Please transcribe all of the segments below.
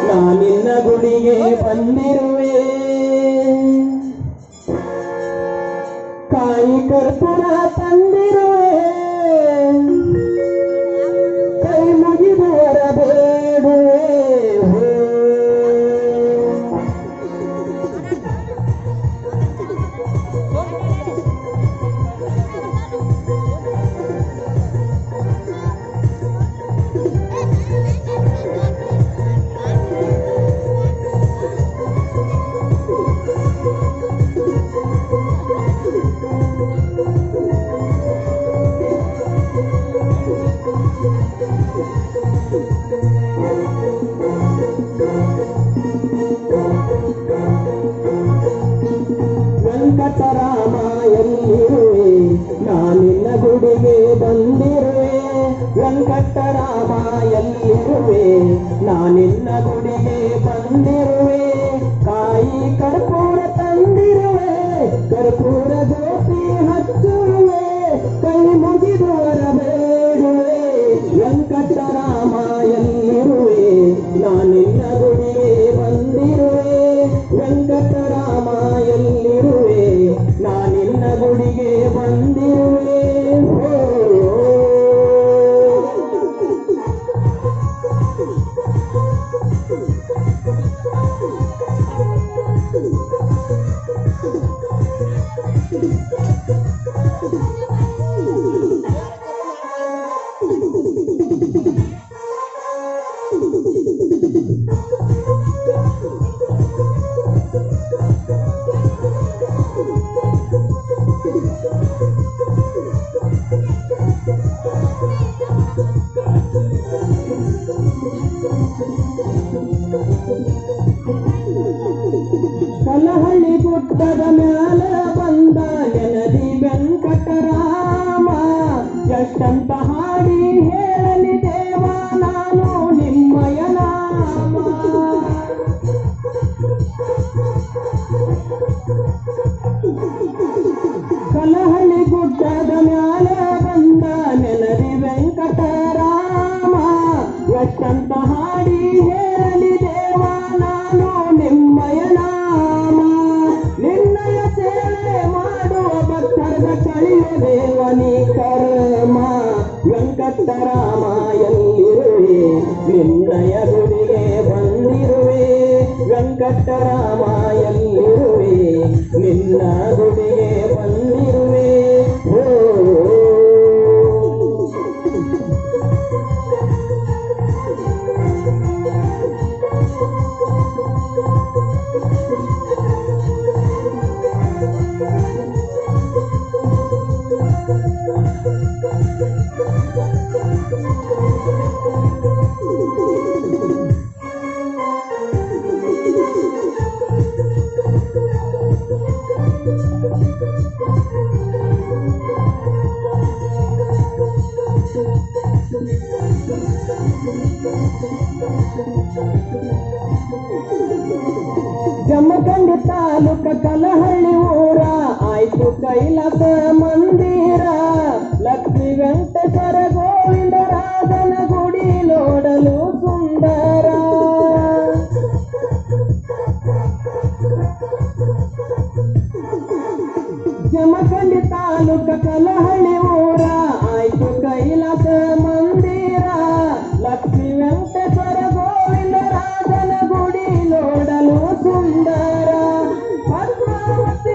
ನಾನಿನ್ನ ಗುಡಿಗೆ ಬಂದಿರುವೆ ಕಾಯಿ ಕರ್ಪೂರ ತಂದಿರುವೆ ಕೈ ಮುಗಿದು ಬರಬೇಡುವೆ ಹೋ. ವೆಂಕಟರಾಮ ಎಲ್ಲಿರುವೆ ನಾನಿನ್ನ ಗುಡಿಗೆ ಬಂದಿರುವೆ ವೆಂಕಟರಾಮ ಎಲ್ಲಿರುವೆ ನಾನಿನ್ನ ಗುಡಿಗೆ ಬಂದಿರುವೆ ಕಾಯಿ ಕರ್ಪೂರ ತಂದಿರುವೆ ಕರ್ಪೂರ ಜ್ಯೋತಿ ಹಚ್ಚುವೆ ಕೈ ಮುಗಿದು ಬರಬೇಡುವೆ ವೆಂಕಟರಾಮ ಎಲ್ಲಿರುವೆ ನಾನಿನ್ನ ಗುಡಿಗೆ ಬಂದಿರುವೆ ವೆಂಕಟರಾಮ ಎಲ್ಲಿರುವೆ ನಾನಿನ್ನ ಗುಡಿಗೆ ಬಂದಿರುವೆ ಹೋ. ಕಲಹಳ್ಳಿ ಗುಡ್ಡದ ಮ್ಯಾಲ ಬಂದ ನೆನದಿ ವೆಂಕಟರಾಮ ಎಷ್ಟಂತ ಹಾಡಿ ಹೇಳಲಿ ದೇವ ನಾನು ನಿಮ್ಮಯ ನಾಮ ಕಲಹಳ್ಳಿ ಗುಡ್ಡದ ಮ್ಯಾಲ ಬಂದ ನೆನದಿ ವೆಂಕಟರಾಮ ಎಷ್ಟಂತ ಹಾಡಿ ಹೇಳಲಿ ದೇವ ನಾನು ನಿಮ್ಮಯ ನಾಮ ನಿನ್ನಯ ಸೇವೆ ಮಾಡುವ ಭಕ್ತರದ ಕಳಿಯ ದೇವನಿ ಕರ್ಮ ವೆಂಕಟರಾಮ ಎಲ್ಲಿರುವೆ ನಿನ್ನಯ ಗುಡಿಗೆ ಬಂದಿರುವೆ ವೆಂಕಟರಾಮ ಎಲ್ಲಿರುವೆ ನಿನ್ನ ಗುಡಿಗೆ ಬಂದಿರುವೆ ಹೋ ಜಮಖಂಡಿ ತಾಲೂಕ ಕಲಹಳ್ಳಿ ಊರ ಆಯ್ತು ಕೈಲಾಸ ಮಂದಿರ ಲಕ್ಷ್ಮೀ ವೆಂಕಟೇಶ್ವರ ಗೋವಿಂದ ರಾಜನ ಗುಡಿ ನೋಡಲು ಸುಂದರ ಜಮಖಂಡಿ ತಾಲೂಕ ಕಲಹಳ್ಳಿ ಊರ ಆಯ್ತು ಕೈಲಾಸ ಮಂದಿರ ಲಕ್ಷ್ಮೀ ವೆಂಕಟೇಶ್ವರ ಗೋವಿಂದ ರಾಜನ ಗುಡಿ ನೋಡಲು ಸುಂದರ ಪದ್ಮಾವತಿ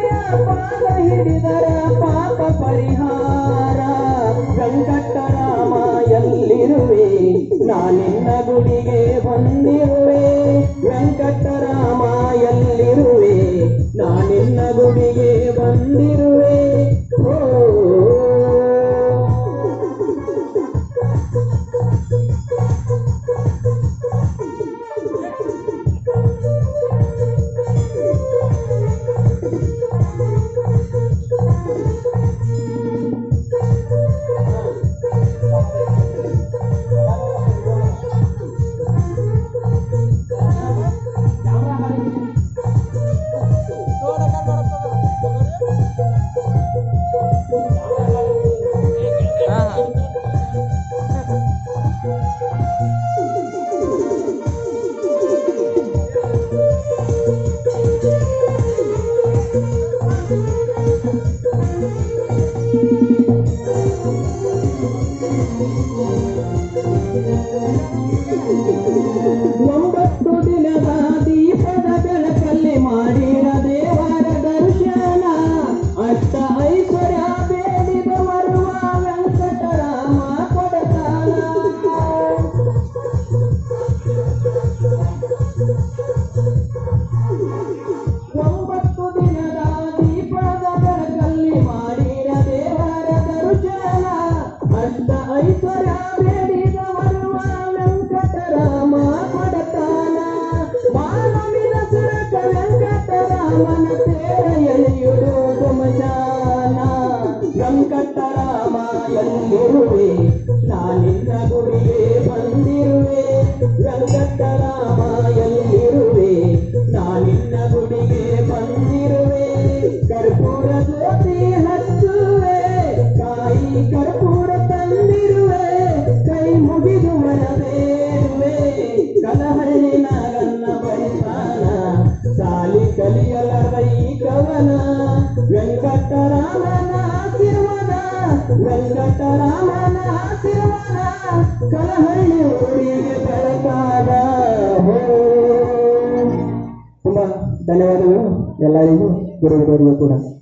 ರಾಮನ ತೇರ ಎಳೆಯುವುದು ತುಮಜಾನ ವೆಂಕಟರಾಮ ಎಲ್ಲಿರುವೆ ನಾನಿನ್ನ ಗುಡಿಗೆ ಬಂದಿರುವೆ ವೆಂಕಟರಾಮ ಎಲ್ಲಿರುವೆ ನಾನಿನ್ನ ಗುಡಿಗೆ ಬಂದಿರುವೆ ಕರ್ಪೂರ ಜ್ಯೋತಿ ಹಚ್ಚುವೆ ಕಾಯಿ ಕರ್ಪೂರ ತಂದಿರುವೆ ಕೈ ಮುಗಿದು ಮರಬೇರುವೆ ಕಲಹಳ್ಳಿ ನಾಗನ್ನ ಬಳಿತಾನ ಸಾಲಿ ಕಲಿಯಲ ಕವನ ವೆಂಕಟರಾಮನ ಆಶೀರ್ವಾದ ವೆಂಕಟರಾಮನ ಆಶೀರ್ವಾದ ಕಲಹಳ್ಳಿ ಊರಿಗೆ ಬೆಳಕಾದ ಹೋ ತುಂಬಾ ಧನ್ಯವಾದಗಳು ಎಲ್ಲರಿಗೂ ಗುರುಗಳಿಗೆ ಕೂಡ